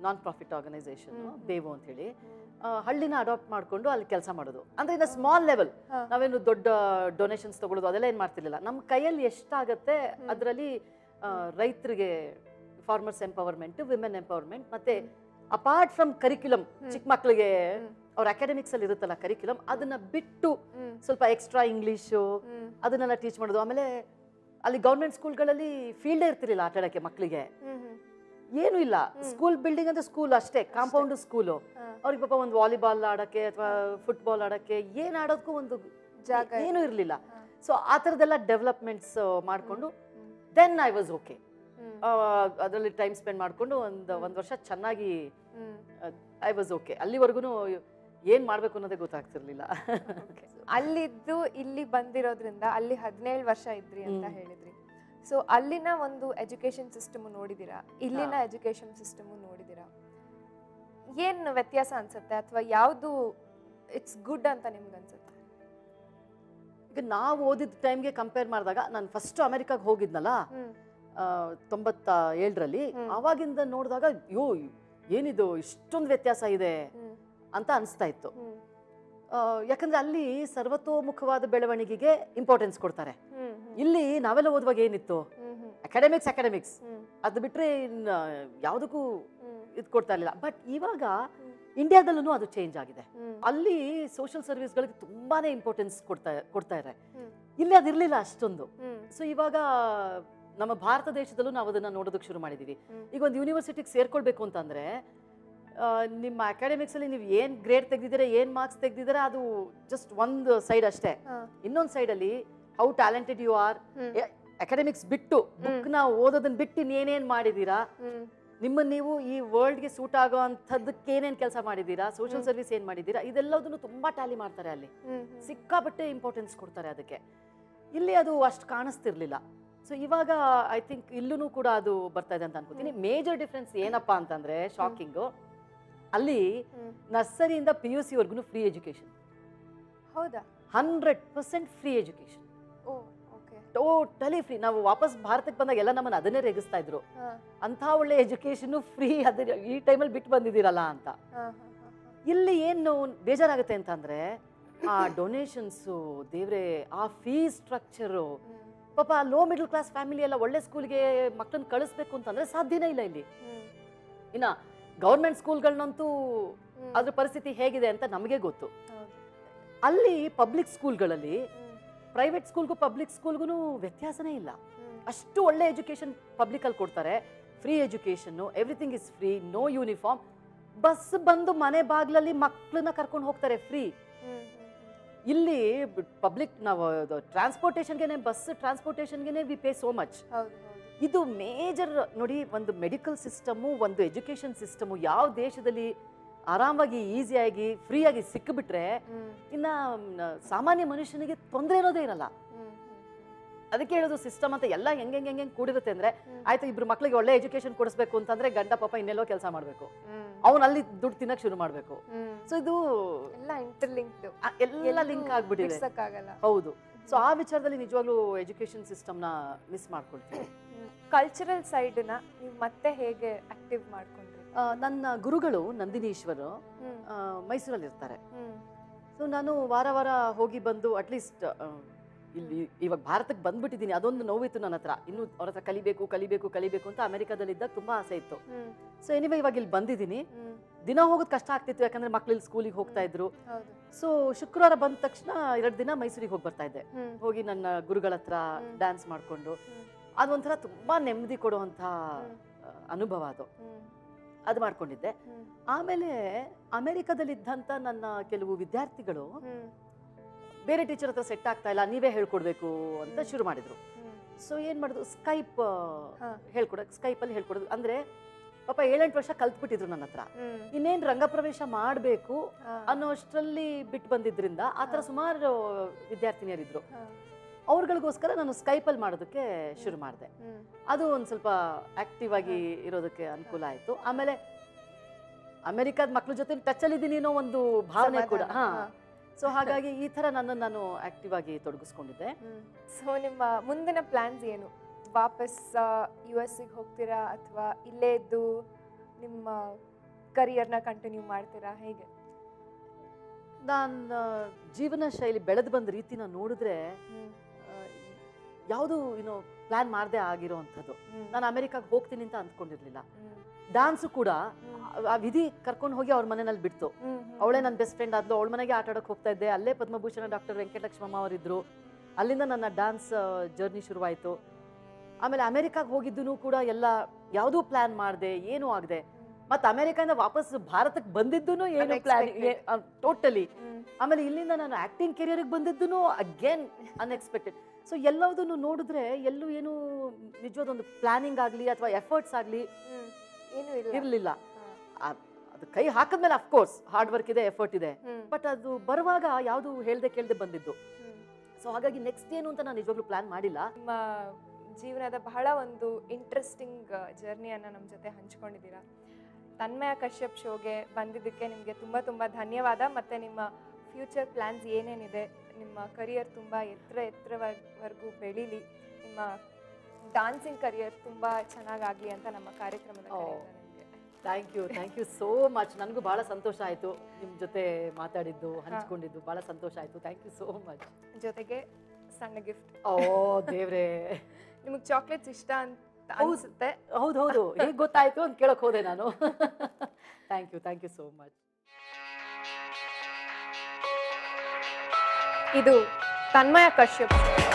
ನಾನ್ ಪ್ರಾಫಿಟ್ ಆರ್ಗನೈಸೇಷನ್ ಹ್ಮ್. ಬೇವು ಅಂತ ಹೇಳಿ ಆ, ಹಳ್ಳಿನ ಅಡಾಪ್ಟ್ ಮಾಡ್ಕೊಂಡು ಅಲ್ಲಿ ಕೆಲಸ ಮಾಡೋದು ಅಂದ್ರೆ ಇನ್ನ ಸ್ಮಾಲ್ ಲೆವೆಲ್ ಹಾ. ನಾವೇನು ದೊಡ್ಡ ಡೊನೇಷನ್ಸ್ ತಗೊಳ್ಳೋದು ಅದೆಲ್ಲ ಏನು ಮಾಡ್ತಿರ್ಲಿಲ್ಲ ನಮ್ಮ ಕೈಯಲ್ಲಿ ಎಷ್ಟಾಗತ್ತೆ ಅದರಲ್ಲಿ ರೈತರಿಗೆ ಫಾರ್ಮರ್ಸ್ ಎಂಪವರ್ಮೆಂಟ್ ವಿಮೆನ್ ಎಂಪವರ್ಮೆಂಟ್ ಮತ್ತೆ ಅಪಾರ್ಟ್ ಫ್ರಮ್ ಕರಿಕ್ಯುಲಮ್ ಚಿಕ್ಕ ಮಕ್ಕಳಿಗೆ ಹ್ಮ್. ಅವ್ರ ಅಕಾಡೆಮಿಕ್ಸ್ ಅಲ್ಲಿ ಇರುತ್ತಲ್ಲ ಕರಿಕ್ಯುಲಮ್ ಅದನ್ನ ಬಿಟ್ಟು ಹ್ಮ್. ಸ್ವಲ್ಪ ಎಕ್ಸ್ಟ್ರಾ ಇಂಗ್ಲೀಷು ಹ್ಮ್. ಅದನ್ನೆಲ್ಲ ಟೀಚ್ ಮಾಡೋದು ಆಮೇಲೆ ಅಲ್ಲಿ ಗೌರ್ಮೆಂಟ್ ಸ್ಕೂಲ್ಗಳಲ್ಲಿ ಫೀಲ್ಡೇ ಇರ್ತಿರ್ಲಿಲ್ಲ ಆಟ ಆಡಕ್ಕೆ ಮಕ್ಕಳಿಗೆ ಹ್ಮ್. ಹ್ಮ್. ಏನು ಇಲ್ಲ ಸ್ಕೂಲ್ ಬಿಲ್ಡಿಂಗ್ ಅಂದ್ರೆ ಸ್ಕೂಲ್ ಅಷ್ಟೇ ಕಾಂಪೌಂಡ್ ಸ್ಕೂಲು ಹಾ. ಅವ್ರಿಗೆ ಪಾಪ ಒಂದು ವಾಲಿಬಾಲ್ ಆಡಕ್ಕೆ ಅಥವಾ ಫುಟ್ಬಾಲ್ ಆಡಕ್ಕೆ ಏನ್ ಆಡೋದಕ್ಕೂ ಒಂದು ಜಾಗ ಏನೂ ಇರಲಿಲ್ಲ ಹಾ. ಸೊ ಆ ಥರದ್ದೆಲ್ಲ ಡೆವಲಪ್ಮೆಂಟ್ಸ್ ಮಾಡಿಕೊಂಡು ಹ್ಮ್. ದೆನ್ ಐ ವಾಸ್ ಓಕೆ ಹ್ಮ್. ಅದರಲ್ಲಿ ಟೈಮ್ ಸ್ಪೆಂಡ್ ಮಾಡಿಕೊಂಡು ಒಂದು ಒಂದು ವರ್ಷ ಚೆನ್ನಾಗಿ ಹ್ಮ್. ಐ ವಾಸ್ ಓಕೆ ಅಲ್ಲಿವರೆಗೂ ಏನು ಮಾಡಬೇಕು ಅನ್ನೋದೇ ಗೊತ್ತಾಗ್ತಿರ್ಲಿಲ್ಲ Okay. ಅಲ್ಲಿದ್ದು ಇಲ್ಲಿ ಬಂದಿರೋದ್ರಿಂದ ಅಲ್ಲಿ ಹದಿನೇಳು ವರ್ಷ ಇದ್ರಿ ಅಂತ ಹ್ಮ್. ಹೇಳಿದ್ರಿ ಸೊ ಅಲ್ಲಿನ ಒಂದು ಎಜುಕೇಶನ್ ಸಿಸ್ಟಮ್ ನೋಡಿದಿರಾ ಇಲ್ಲಿನ ಹಾ. ಎಜುಕೇಶನ್ ಸಿಸ್ಟಮ್ ನೋಡಿದಿರಾ ಏನ್ ವ್ಯತ್ಯಾಸ ಅನ್ಸುತ್ತೆ ಅಥವಾ ಯಾವುದು ಇಟ್ಸ್ ಗುಡ್ ಅಂತ ನಿಮ್ಗೆ ಅನ್ಸುತ್ತೆ ಈಗ ನಾವು ಓದಿದ ಟೈಮ್ಗೆ ಕಂಪೇರ್ ಮಾಡಿದಾಗ ನಾನು ಫಸ್ಟ್ ಅಮೆರಿಕಾಗೆ ಹೋಗಿದ್ನಲ್ಲ ಹ್ಮ್. ಆ, ತೊಂಬತ್ತ ಏಳರಲ್ಲಿ ಹ್ಮ್. ಆವಾಗಿಂದ ನೋಡಿದಾಗ ಯೋ ಏನಿದು ಇಷ್ಟೊಂದು ವ್ಯತ್ಯಾಸ ಇದೆ ಹ್ಮ್. ಅಂತ ಅನಿಸ್ತಾ ಇತ್ತು ಹ್ಮ್. ಆ, ಯಾಕಂದ್ರೆ ಅಲ್ಲಿ ಸರ್ವತೋಮುಖವಾದ ಬೆಳವಣಿಗೆಗೆ ಇಂಪಾರ್ಟೆನ್ಸ್ ಕೊಡ್ತಾರೆ ಹ್ಮ್. ಹ್ಮ್. ಇಲ್ಲಿ ನಾವೆಲ್ಲ ಓದುವಾಗ ಏನಿತ್ತು ಹ್ಮ್. ಹ್ಮ್. ಅಕಾಡೆಮಿಕ್ಸ್ ಅಕಾಡೆಮಿಕ್ಸ್ ಹ್ಮ್. ಅದು ಬಿಟ್ರೆ ಇನ್ನು ಯಾವುದಕ್ಕೂ ಹ್ಮ್. ಇದು ಕೊಡ್ತಾ ಇರಲಿಲ್ಲ ಬಟ್ ಇವಾಗ ಹ್ಮ್. ಇಂಡಿಯಾದಲ್ಲೂ ಅದು ಚೇಂಜ್ ಆಗಿದೆ ಹ್ಮ್. ಅಲ್ಲಿ ಸೋಷಿಯಲ್ ಸರ್ವಿಸ್ಗಳಿಗೆ ತುಂಬಾನೇ ಇಂಪಾರ್ಟೆನ್ಸ್ ಕೊಡ್ತಾ ಕೊಡ್ತಾ ಇದ್ದಾರೆ ಹ್ಮ್. ಇಲ್ಲಿ ಅದಿರಲಿಲ್ಲ ಅಷ್ಟೊಂದು ಹ್ಮ್. ಸೊ ಇವಾಗ ನಮ್ಮ ಭಾರತ ದೇಶದಲ್ಲೂ ನಾವು ಅದನ್ನ ನೋಡೋದಕ್ಕೆ ಶುರು ಮಾಡಿದೀವಿ ಹ್ಮ್. ಈಗ ಒಂದು ಯೂನಿವರ್ಸಿಟಿಗೆ ಸೇರ್ಕೊಳ್ಬೇಕು ಅಂತಂದ್ರೆ ಆ, ನಿಮ್ಮ academics ಅಲ್ಲಿ ನೀವು ಏನು ಗ್ರೇಡ್ ತೆಗೆದಿದ್ದೀರಾ ಏನು ಮಾರ್ಕ್ಸ್ ತೆಗೆದಿದ್ದೀರಾ ಅದು ಜಸ್ಟ್ ಒಂದು ಸೈಡ್ ಅಷ್ಟೇ ಹಾ. ಇನ್ನೊಂದು ಸೈಡಲ್ಲಿ ಹೌ ಟ್ಯಾಲೆಂಟೆಡ್ ಯು ಆರ್ ಹ್ಮ್. ಅಕಾಡೆಮಿಕ್ಸ್ ಬಿಟ್ಟು ಬುಕ್ನ ಓದೋದನ್ನ ಬಿಟ್ಟು ಇನ್ನೇನೇನು ಮಾಡಿದ್ದೀರಾ ಹ್ಮ್. ನಿಮ್ಮನ್ನ ನೀವು ಈ ವರ್ಲ್ಡ್ಗೆ ಸೂಟ್ ಆಗೋ ಅಂಥದ್ದಕ್ಕೆ ಏನೇನು ಕೆಲಸ ಮಾಡಿದ್ದೀರಾ ಸೋಷಿಯಲ್ ಸರ್ವಿಸ್ ಏನು ಮಾಡಿದ್ದೀರಾ ಇದೆಲ್ಲದನ್ನು ತುಂಬಾ ಟ್ಯಾಲಿ ಮಾಡ್ತಾರೆ ಅಲ್ಲಿ ಹ್ಮ್. ಹ್ಮ್. ಸಿಕ್ಕಾಪಟ್ಟೆ ಇಂಪಾರ್ಟೆನ್ಸ್ ಕೊಡ್ತಾರೆ ಅದಕ್ಕೆ ಇಲ್ಲಿ ಅದು ಅಷ್ಟು ಕಾಣಿಸ್ತಿರ್ಲಿಲ್ಲ ಸೊ ಇವಾಗ ಐ ಥಿಂಕ್ ಇಲ್ಲೂ ಕೂಡ ಅದು ಬರ್ತಾ ಇದೆ ಅಂತ ಅನ್ಕೋತೀನಿ ಮೇಜರ್ ಡಿಫ್ರೆನ್ಸ್ ಏನಪ್ಪಾ ಅಂತಂದ್ರೆ ಶಾಕಿಂಗು ಅಲ್ಲಿ ಹ್ಮ್. ನರ್ಸರಿಯಿಂದ ಪಿ ಯು ಸಿವರೆಗೂ ಫ್ರೀ ಎಜುಕೇಶನ್ ಹೌದಾ hundred percent free education oh okay totally free ನಾವು ವಾಪಸ್ ಭಾರತಕ್ಕೆ ಬಂದಾಗ ಎಲ್ಲ ನಮ್ಮನ್ನು ಅದನ್ನೇ ರೇಗಿಸ್ತಾ ಇದ್ರು ಹಾ ಅಂಥ ಒಳ್ಳೆ ಎಜುಕೇಶನ್ ಫ್ರೀ ಅದೇ ಈ ಟೈಮಲ್ಲಿ ಬಿಟ್ಟು ಬಂದಿದ್ದೀರಲ್ಲ ಅಂತ ಹಾ ಹಾ ಹಾ ಇಲ್ಲಿ ಏನು ಬೇಜಾರಾಗುತ್ತೆ ಅಂತಂದ್ರೆ ಆ ಡೊನೇಷನ್ಸು ದೇವ್ರೆ ಆ ಫೀಸ್ ಸ್ಟ್ರಕ್ಚರು ಹ್ಮ್. ಪಾಪ ಲೋ ಮಿಡಲ್ ಕ್ಲಾಸ್ ಫ್ಯಾಮಿಲಿ ಎಲ್ಲ ಒಳ್ಳೆ ಸ್ಕೂಲ್ಗೆ ಮಕ್ಕಳನ್ನ ಕಳಿಸ್ಬೇಕು ಅಂತಂದ್ರೆ ಸಾಧ್ಯನೇ ಇಲ್ಲ ಇಲ್ಲಿ ಹ್ಮ್. ಇನ್ನ ಗೌರ್ಮೆಂಟ್ ಸ್ಕೂಲ್ಗಳನ್ನಂತೂ ಹ್ಮ್. ಅದ್ರ ಪರಿಸ್ಥಿತಿ ಹೇಗಿದೆ ಅಂತ ನಮಗೆ ಗೊತ್ತು ಹೌದು. ಅಲ್ಲಿ ಪಬ್ಲಿಕ್ ಸ್ಕೂಲ್ಗಳಲ್ಲಿ ಹ್ಮ್. ಪ್ರೈವೇಟ್ ಸ್ಕೂಲ್ಗೂ ಪಬ್ಲಿಕ್ ಸ್ಕೂಲ್ಗೂ ವ್ಯತ್ಯಾಸನೇ ಇಲ್ಲ ಹ್ಮ್. ಅಷ್ಟು ಒಳ್ಳೆ ಎಜುಕೇಶನ್ ಪಬ್ಲಿಕಲ್ಲಿ ಕೊಡ್ತಾರೆ ಫ್ರೀ ಎಜುಕೇಶನ್ನು everything is free no uniform bus ಬಂದು ಮನೆ ಬಾಗ್ಲಲ್ಲಿ ಮಕ್ಕಳನ್ನ ಕರ್ಕೊಂಡು ಹೋಗ್ತಾರೆ ಫ್ರೀ ಹ್ಮ್. ಹ್ಮ್. ಹ್ಮ್. ಇಲ್ಲಿ ಪಬ್ಲಿಕ್ ನಾವು ಟ್ರಾನ್ಸ್ಪೋರ್ಟೇಷನ್ಗೆ ಬಸ್ ಟ್ರಾನ್ಸ್ಪೋರ್ಟೇಷನ್ಗೆ ವಿ ಪೇ ಸೋ ಮಚ್ ಹೌದು ಹೌದು ಇದು ಮೇಜರ್ ನೋಡಿ ಒಂದು ಮೆಡಿಕಲ್ ಸಿಸ್ಟಮು ಒಂದು ಎಜುಕೇಷನ್ ಸಿಸ್ಟಮು ಯಾವ ದೇಶದಲ್ಲಿ ಆರಾಮಾಗಿ ಈಸಿಯಾಗಿ ಫ್ರೀಯಾಗಿ ಸಿಕ್ಕಿಬಿಟ್ರೆ ಹ್ಮ್. ಇನ್ನ ಮ್, ಸಾಮಾನ್ಯ ಮನುಷ್ಯನಿಗೆ ತೊಂದರೆ ಇರೋದೇ ಇರಲ್ಲ ಹ್ಮ್. ಅದಕ್ಕೆ ಹೇಳೋದು ಸಿಸ್ಟಮ್ ಅಂತ ಎಲ್ಲ ಹೆಂಗೆ ಹೆಂಗೆ ಹೆಂಗೆ ಕೂಡಿರುತ್ತೆ ಅಂದ್ರೆ ಹ್ಮ್. ಆಯ್ತು ಇಬ್ರು ಮಕ್ಳಿಗೆ ಒಳ್ಳೆ ಎಜುಕೇಶನ್ ಕೊಡಿಸ್ಬೇಕು ಅಂತಂದ್ರೆ ಗಂಡ ಪಾಪ ಇನ್ನೆಲ್ಲೋ ಕೆಲಸ ಮಾಡಬೇಕು ಹ್ಮ್. ಅವನು ಅಲ್ಲಿ ದುಡ್ಡು ತಿನ್ನಕ್ ಶುರು ಮಾಡಬೇಕು ಹ್ಮ್. ಸೊ ಇದು ಎಲ್ಲ ಇಂಟರ್ಲಿಂಕ್ಡ್ ಆ, ಎಲ್ಲ ಲಿಂಕ್ ಆಗ್ಬಿಟ್ಟಿದೆ ಬಿಡ್ಸಕ್ಕಾಗಲ್ಲ ಹೌದು ಸೊ ಆ ವಿಚಾರದಲ್ಲಿ ನಿಜವಾಗ್ಲೂ ಎಜುಕೇಶನ್ ಸಿಸ್ಟಮ್ನ ಮಿಸ್ ಮಾಡ್ಕೊಳ್ತೀವಿ ಕಲ್ಚರಲ್ ಸೈಡ್ನ ನೀವು ಮತ್ತೆ ಹೇಗೆ ಆಕ್ಟಿವ್ ಮಾಡ್ಕೊಂಡ್ರಿ ಆ, ನನ್ನ ಗುರುಗಳು ನಂದಿನೀಶ್ವರು ಹ್ಮ್. ಆ, ಮೈಸೂರಲ್ಲಿ ಇರ್ತಾರೆ ಹ್ಮ್. ಸೊ ನಾನು ವಾರ ವಾರ ಹೋಗಿ ಬಂದು ಅಟ್ಲೀಸ್ಟ್ ಇಲ್ಲಿ ಇವಾಗ ಭಾರತಕ್ಕೆ ಬಂದ್ಬಿಟ್ಟಿದ್ದೀನಿ ಅದೊಂದು ನೋವಿತ್ತು ನನ್ನ ಹತ್ರ ಇನ್ನು ಅವ್ರ ಹತ್ರ ಕಲಿಬೇಕು ಕಲಿಬೇಕು ಕಲಿಬೇಕು ಅಂತ ಅಮೆರಿಕಾದಲ್ಲಿದ್ದಾಗ ತುಂಬಾ ಆಸೆ ಇತ್ತು ಹ್ಮ್. ಸೊ ಎನಿವೆ ಇವಾಗ ಇಲ್ಲಿ ಬಂದಿದ್ದೀನಿ ಹ್ಮ್. ದಿನ ಹೋಗೋದು ಕಷ್ಟ ಆಗ್ತಿತ್ತು ಯಾಕಂದ್ರೆ ಮಕ್ಳು ಇಲ್ಲಿ ಸ್ಕೂಲಿಗೆ ಹೋಗ್ತಾ ಇದ್ರು ಹೌದು ಸೊ ಶುಕ್ರವಾರ ಬಂದ ತಕ್ಷಣ ಎರಡು ದಿನ ಮೈಸೂರಿಗೆ ಹೋಗಿ ಬರ್ತಾ ಇದ್ದೆ ಹ್ಮ್. ಹೋಗಿ ನನ್ನ ಗುರುಗಳ ಹತ್ರ ಹ್ಮ್. ಡ್ಯಾನ್ಸ್ ಮಾಡಿಕೊಂಡು ಹ್ಮ್. ಅದೊಂಥರ ತುಂಬಾ ನೆಮ್ಮದಿ ಕೊಡುವಂಥ ಹ್ಮ್. ಆ, ಅನುಭವ ಅದು ಹ್ಮ್. ಅದು ಮಾಡ್ಕೊಂಡಿದ್ದೆ ಹ್ಮ್. ಆಮೇಲೆ ಅಮೆರಿಕದಲ್ಲಿದ್ದಂಥ ನನ್ನ ಕೆಲವು ವಿದ್ಯಾರ್ಥಿಗಳು ಹ್ಮ್. ಬೇರೆ ಟೀಚರ್ ಹತ್ರ ಸೆಟ್ ಆಗ್ತಾ ಇಲ್ಲ ನೀವೇ ಹೇಳ್ಕೊಡ್ಬೇಕು ಅಂತ ಹ್ಮ್. ಶುರು ಮಾಡಿದ್ರು ಹ್ಮ್. ಸೊ ಏನ್ ಮಾಡಿದ್ರು ಸ್ಕೈಪ್ ಹಾ. ಹೇಳ್ಕೊಡಕ್ ಸ್ಕೈಪಲ್ಲಿ ಹೇಳ್ಕೊಡೋದು ಅಂದ್ರೆ ಪಾಪ ಏಳೆಂಟು ವರ್ಷ ಕಲ್ತ್ಬಿಟ್ಟಿದ್ರು ನನ್ನ ಹತ್ರ ಹ್ಮ್. ಇನ್ನೇನ್ ರಂಗಪ್ರವೇಶ ಮಾಡಬೇಕು ಹಾ. ಅನ್ನೋ ಅಷ್ಟರಲ್ಲಿ ಬಿಟ್ಟು ಬಂದಿದ್ರಿಂದ ಆ ಥರ ಹಾ. ಸುಮಾರು ವಿದ್ಯಾರ್ಥಿನಿಯರಿದ್ರು ಹಾ. ಅವ್ರುಗಳಿಗೋಸ್ಕರ ನಾನು ಸ್ಕೈಪಲ್ಲಿ ಮಾಡೋದಕ್ಕೆ ಶುರು ಮಾಡಿದೆ ಹ್ಮ್. ಅದು ಒಂದು ಸ್ವಲ್ಪ ಆಕ್ಟಿವ್ ಆಗಿ ಇರೋದಕ್ಕೆ ಅನುಕೂಲ ಆಯಿತು ಆಮೇಲೆ ಅಮೆರಿಕದ ಮಕ್ಳ ಜೊತೆ ಟಚಲ್ಲಿ ಇದ್ದೀನಿ ಅನ್ನೋ ಒಂದು ಭಾವನೆ ಕೂಡ ಸಮಾಧಾನ. ಹಾ ಹಾ. ಸೊ ಹಾಗಾಗಿ ಈ ಥರ ನನ್ನನ್ನು ನಾನು ಆಕ್ಟಿವ್ ಆಗಿ ತೊಡಗಿಸ್ಕೊಂಡಿದ್ದೆ ಸೊ ನಿಮ್ಮ ಮುಂದಿನ ಪ್ಲಾನ್ಸ್ ಏನು ವಾಪಸ್ ಯು ಎಸ್ಗೆ ಹೋಗ್ತೀರಾ ಅಥವಾ ಇಲ್ಲೇ ಇದ್ದು ನಿಮ್ಮ ಕರಿಯರ್ನ ಕಂಟಿನ್ಯೂ ಮಾಡ್ತೀರಾ ಹೇಗೆ ನಾನು ಜೀವನ ಶೈಲಿ ಬೆಳೆದು ಬಂದ ರೀತಿನ ನೋಡಿದ್ರೆ ಯಾವುದು ಏನೋ ಪ್ಲಾನ್ ಮಾಡದೆ ಆಗಿರೋ ಅಂಥದ್ದು ನಾನು ಅಮೆರಿಕಾಗೆ ಹೋಗ್ತೀನಿ ಅಂತ ಅಂದ್ಕೊಂಡಿರ್ಲಿಲ್ಲ ಡ್ಯಾನ್ಸು ಕೂಡ ಆ- ಆ ವಿಧಿ ಕರ್ಕೊಂಡು ಹೋಗಿ ಅವ್ರ ಮನೆಯಲ್ಲಿ ಬಿಡ್ತು ಅವಳೇ ನನ್ನ ಬೆಸ್ಟ್ ಫ್ರೆಂಡ್ ಆದ್ಲು ಅವಳ ಮನೆಗೆ ಆಟ ಆಡೋಕೆ ಹೋಗ್ತಾ ಇದ್ದೆ ಅಲ್ಲೇ ಪದ್ಮಭೂಷಣ ಡಾಕ್ಟರ್ ವೆಂಕಟಲಕ್ಷ್ಮಮ್ಮ ಅವರಿದ್ರು ಅಲ್ಲಿಂದ ನನ್ನ ಡ್ಯಾನ್ಸ್ ಜರ್ನಿ ಶುರುವಾಯಿತು ಆಮೇಲೆ ಅಮೆರಿಕಾಗೆ ಹೋಗಿದ್ದು ಕೂಡ ಎಲ್ಲ ಯಾವುದೂ ಪ್ಲಾನ್ ಮಾಡಿದೆ ಏನೂ ಆಗದೆ ಮತ್ತೆ ಅಮೆರಿಕದಿಂದ ವಾಪಸ್ ಭಾರತಕ್ಕೆ ಬಂದಿದ್ದು ಏನು ಪ್ಲಾನ್ Unexpected. ಟೋಟಲಿ ಆಮೇಲೆ ಇಲ್ಲಿಂದ ನಾನು ಆಕ್ಟಿಂಗ್ ಕೆರಿಯರ್ಗೆ ಬಂದಿದ್ದು ಅಗೇನ್ ಅನ್ಎಕ್ಸ್ಪೆಕ್ಟೆಡ್ ಸೊ ಎಲ್ಲದನ್ನು ನೋಡಿದ್ರೆ ಎಲ್ಲೂ ಏನು ನಿಜವಾದೊಂದು ಪ್ಲಾನಿಂಗ್ ಆಗಲಿ ಅಥವಾ ಎಫರ್ಟ್ಸ್ ಆಗಲಿ ಏನು ಇಲ್ಲ ಇರಲಿಲ್ಲ ಅದು ಕೈ ಹಾಕಿದ್ಮೇಲೆ ಅಫ್ಕೋರ್ಸ್ ಹಾರ್ಡ್ ವರ್ಕ್ ಇದೆ ಎಫರ್ಟ್ ಇದೆ ಹ್ಮ್. ಬಟ್ ಅದು ಬರುವಾಗ ಯಾವುದು ಹೇಳ್ದೆ ಕೇಳ್ದೆ ಬಂದಿದ್ದು ಹ್ಮ್. ಸೊ ಹಾಗಾಗಿ ನೆಕ್ಸ್ಟ್ ಏನು ಅಂತ ನಾನು ನಿಜವಾಗ್ಲೂ ಪ್ಲಾನ್ ಮಾಡಿಲ್ಲ ನಿಮ್ಮ ಜೀವನದ ಬಹಳ ಒಂದು ಇಂಟ್ರೆಸ್ಟಿಂಗ್ ಜರ್ನಿಯನ್ನು ನಮ್ಮ ಜೊತೆ ಹಂಚ್ಕೊಂಡಿದ್ದೀರಾ ತನ್ಮಯ ಕಶ್ಯಪ್ ಶೋಗೆ ಬಂದಿದ್ದಕ್ಕೆ ನಿಮಗೆ ತುಂಬ ತುಂಬ ಧನ್ಯವಾದ ಮತ್ತು ನಿಮ್ಮ ಫ್ಯೂಚರ್ ಪ್ಲ್ಯಾನ್ಸ್ ಏನೇನಿದೆ ನಿಮ್ಮ ಕರಿಯರ್ ತುಂಬ ಎತ್ತರ ಎತ್ತರವರೆಗೂ ಬೆಳೀಲಿ ನಿಮ್ಮ ಡಾನ್ಸಿಂಗ್ ಕರಿಯರ್ ತುಂಬ ಚೆನ್ನಾಗಾಗಲಿ ಅಂತ ನಮ್ಮ ಕಾರ್ಯಕ್ರಮದ ಓ. ಕಡೆಯಿಂದ ನಿಮಗೆ thank you thank you so much ನನಗೂ ಭಾಳ ಸಂತೋಷ ಆಯಿತು ನಿಮ್ಮ ಜೊತೆ ಮಾತಾಡಿದ್ದು ಹಂಚ್ಕೊಂಡಿದ್ದು ಭಾಳ ಸಂತೋಷ ಆಯಿತು ಥ್ಯಾಂಕ್ ಯು ಸೋ ಮಚ್ ಜೊತೆಗೆ ಸಣ್ಣ ಗಿಫ್ಟ್ ಓ ದೇವ್ರೇ ನಿಮಗೆ ಚಾಕ್ಲೇಟ್ಸ್ ಇಷ್ಟ ಅಂತ ಹೌದು. ಅನಿಸುತ್ತೆ ಹೌದು ಹೌದು ಹೇಗೆ ಗೊತ್ತಾಯ್ತು ಅಂತ ಕೇಳಕ್ ಹೋದೆ ನಾನು thank you thank you so much ಇದು ತನ್ಮಯ ಕಶ್ಯಪ್